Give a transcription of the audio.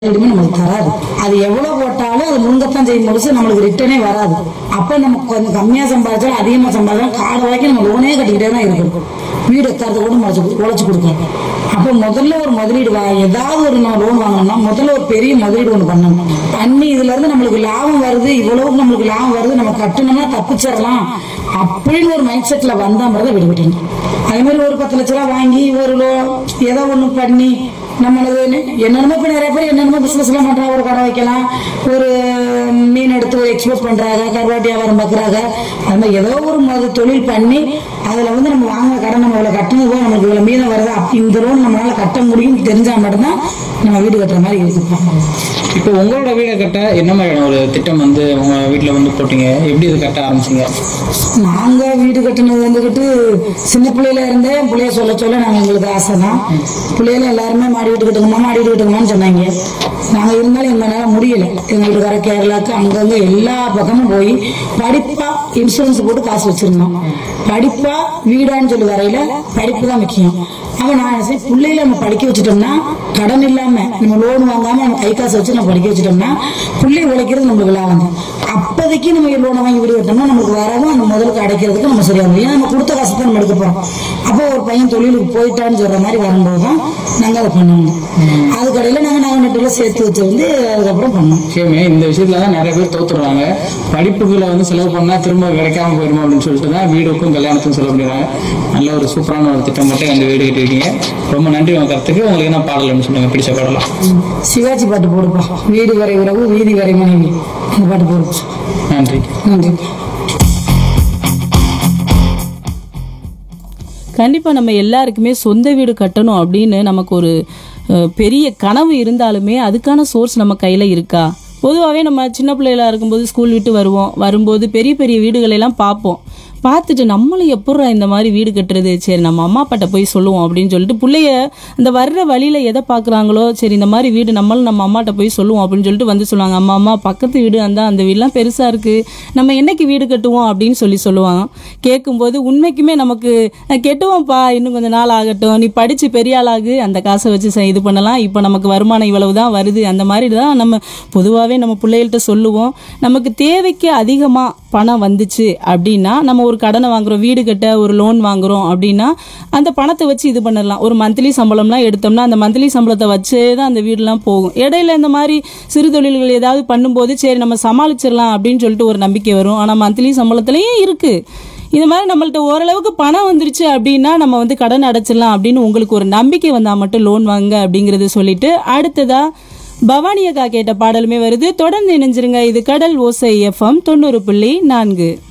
எதுவுமே நம்மளுக்கு தராது அது எவ்வளவு போட்டாலும் அது முழுங்கத்தான் செய்யும் பொழுது நம்மளுக்கு ரிட்டர்னே வராது அப்ப நம்ம கொஞ்சம் கம்மியா சம்பாதிச்சாலும் அதிகமா சம்பாதிச்சாலும் காடு வரைக்கும் நம்ம லோனே கட்டிக்கிட்டே தான் இருக்கணும் வீடு எக்காரத்தை கூட முளைச்சு உழைச்சு கொடுக்கணும் அப்ப முதல்ல ஒரு முதலீடு வா ஏதாவது ஒரு நம்ம லோன் வாங்கணும்னா முதல்ல ஒரு பெரிய முதலீடு ஒண்ணு பண்ணணும் பண்ணி இதுல இருந்து நம்மளுக்கு லாபம் வருது இவ்வளவுக்கு நம்மளுக்கு லாபம் வருது நம்ம கட்டணும்னா தப்பிச்சிடலாம் அப்படின்னு ஒரு மைண்ட் செட்ல வந்தா மட்டும் தான் வீடு கட்டணும் அதே மாதிரி ஒரு பத்து லட்ச ரூபா வாங்கி ஒரு லோ ஏதோ ஒண்ணு பண்ணி நம்மளது என்னென்னமோ இப்ப நிறைய பேர் என்னென்னமோ பிசினஸ் எல்லாம் பண்றாங்க ஒரு கடை வைக்கலாம் ஒரு மீன் எடுத்து எக்ஸ்போர்ட் பண்றாங்க கருவாட்டு வியாபாரம் பாக்குறாங்க அது மாதிரி ஏதோ ஒரு முத தொழில் பண்ணி அதுல வந்து நம்ம வாங்குற கடன் நம்ம இவ்வளவு கட்டணும் போது நம்மளுக்கு இவ்வளவு மீதம் வருது அப்ப இந்த லோன் நம்மளால கட்ட முடியும் தெரிஞ்சா மட்டும்தான் நம்ம வீடு கட்டுற மாதிரி இருக்குப்பா இப்போ உங்களோட வீடை கட்ட என்ன மாதிரியான ஒரு திட்டம் வந்து உங்க வீட்டில் வந்து போட்டீங்க எப்படி இது கட்ட ஆரம்பிச்சீங்க நாங்க வீடு கட்டினது வந்துகிட்டு சின்ன பிள்ளையில இருந்தே என் பிள்ளைய சொல்ல சொல்ல நாங்க எங்களுக்கு ஆசை தான் பிள்ளையில எல்லாருமே மாடி வீட்டு கட்டுங்கம்மா மாடி வீட்டு கட்டுங்கம்மான்னு சொன்னாங்க நாங்க இருந்தாலும் எங்களால முடியல எங்க வீட்டுக்கார கேரளாக்கு அங்கங்க எல்லா பக்கமும் போய் படிப்பா இன்சூரன்ஸ் போட்டு காசு வச்சிருந்தோம் படிப்பா வீடான்னு சொல்லி வரையில படிப்பு தான் முக்கியம் அவன் நான் சரி பிள்ளையில நம்ம படிக்க வச்சுட்டோம்னா கடன் இல்லாம நம்ம லோன் வாங்காம நம்ம கை காசு வச்சு நம்ம படிக்க வச்சுட்டோம்னா பிள்ளை உழைக்கிறது நம்மளுக்கு லாபம் தான் அப்போதைக்கு நம்ம லோனை வாங்கி வீடு கட்டோம்னா நமக்கு வரவும் அந்த முதலுக்கு அடைக்கிறதுக்கு நம்ம சரியாகும் ஏன்னா நம்ம கொடுத்த காசு தான் நம்ம எடுக்க போறோம் அப்போ ஒரு பையன் தொழிலுக்கு போயிட்டான்னு சொல்ற மாதிரி வரும்போது தான் நாங்க அதை பண்ணுவோம் அதுக்கடையில நாங்க நாங்க நட்டுல சேர்த்து வச்சு வந்து அதுக்கப்புறம் பண்ணோம் நிச்சயமே இந்த விஷயத்துல தான் நிறைய பேர் தோத்துடுறாங்க படிப்புகளை வந்து செலவு பண்ணா திரும்ப கிடைக்காம போயிருமா அப்படின்னு சொல்லிட்டு தான் வீடுக்கும் கல்யாணத்துக்கும் செலவு பண்ணிடுறாங்க நல்ல ஒரு சூப்பரான ஒரு திட்டம் மட்டும் அந்த வீடு கட்டிருக்கீங்க ரொம்ப நன்றி உங்க கருத்துக்கு உங்களுக்கு என்ன பாடல் சொல்லுங்க பிடிச்ச பாடலாம் சிவாஜி பாட்டு போடுப்பா வீடு வரை உறவு வீதி வரை மனைவி அந்த பாட்டு போடுப்பா நன்றி நன்றி கண்டிப்பாக நம்ம எல்லாருக்குமே சொந்த வீடு கட்டணும் அப்படின்னு நமக்கு ஒரு அஹ், பெரிய கனவு இருந்தாலுமே அதுக்கான சோர்ஸ் நம்ம கையில் இருக்கா பொதுவாகவே நம்ம சின்ன பிள்ளைகளா இருக்கும்போது ஸ்கூல் விட்டு வருவோம் வரும்போது பெரிய பெரிய வீடுகளை எல்லாம் பார்ப்போம் பார்த்துட்டு நம்மளும் எப்பட்றா இந்த மாதிரி வீடு கட்டுறது சரி நம்ம அம்மா அப்பாட்ட போய் சொல்லுவோம் அப்படின்னு சொல்லிட்டு பிள்ளைய அந்த வர்ற வழியில எதை பார்க்குறாங்களோ சரி இந்த மாதிரி வீடு நம்மளும் நம்ம அம்மாட்ட போய் சொல்லுவோம் அப்படின்னு சொல்லிட்டு வந்து சொல்லுவாங்க அம்மா அம்மா பக்கத்து வீடு அந்த அந்த வீடுலாம் பெருசா இருக்கு நம்ம என்னைக்கு வீடு கட்டுவோம் அப்படின்னு சொல்லி சொல்லுவாங்க கேட்கும்போது உண்மைக்குமே நமக்கு "அஹ், கெட்டுவோம்ப்பா இன்னும் கொஞ்சம் நாள் ஆகட்டும் நீ படிச்சு பெரிய ஆளாகு அந்த காசை வச்சு செ- இது பண்ணலாம் இப்போ நமக்கு வருமானம் இவ்வளவு தான் வருது அந்த மாதிரி தான் நம்ம பொதுவாகவே நம்ம பிள்ளைகள்கிட்ட சொல்லுவோம் நமக்கு தேவைக்கு அதிகமாக பணம் வந்துச்சு அப்படின்னா நம்ம ஒரு கடனை வாங்குறோம் வீடு கட்ட ஒரு லோன் வாங்குறோம் அப்படின்னா அந்த பணத்தை வச்சு இது பண்ணிடலாம் ஒரு மந்த்லி சம்பளம்லாம் எடுத்தோம்னா அந்த மந்த்லி சம்பளத்தை வச்சே தான் அந்த வீடுலாம் போகும் இடையில இந்த மாதிரி சிறு தொழில்கள் ஏதாவது பண்ணும்போது சரி நம்ம சமாளிச்சிடலாம் அப்படின்னு சொல்லிட்டு ஒரு நம்பிக்கை வரும் ஆனால் மந்த்லி சம்பளத்துலேயும் இருக்கு இந்த மாதிரி நம்மள்ட்ட ஓரளவுக்கு பணம் வந்துருச்சு அப்படின்னா நம்ம வந்து கடன் அடைச்சிடலாம் அப்படின்னு உங்களுக்கு ஒரு நம்பிக்கை வந்தால் மட்டும் லோன் வாங்க அப்படிங்கறத சொல்லிட்டு அடுத்ததா பவானி அக்கா கேட்ட பாடலுமே வருது தொடர்ந்து இணைஞ்சிருங்க இது கடல் ஓசை எஃப்எம் தொண்ணூறு புள்ளி நான்கு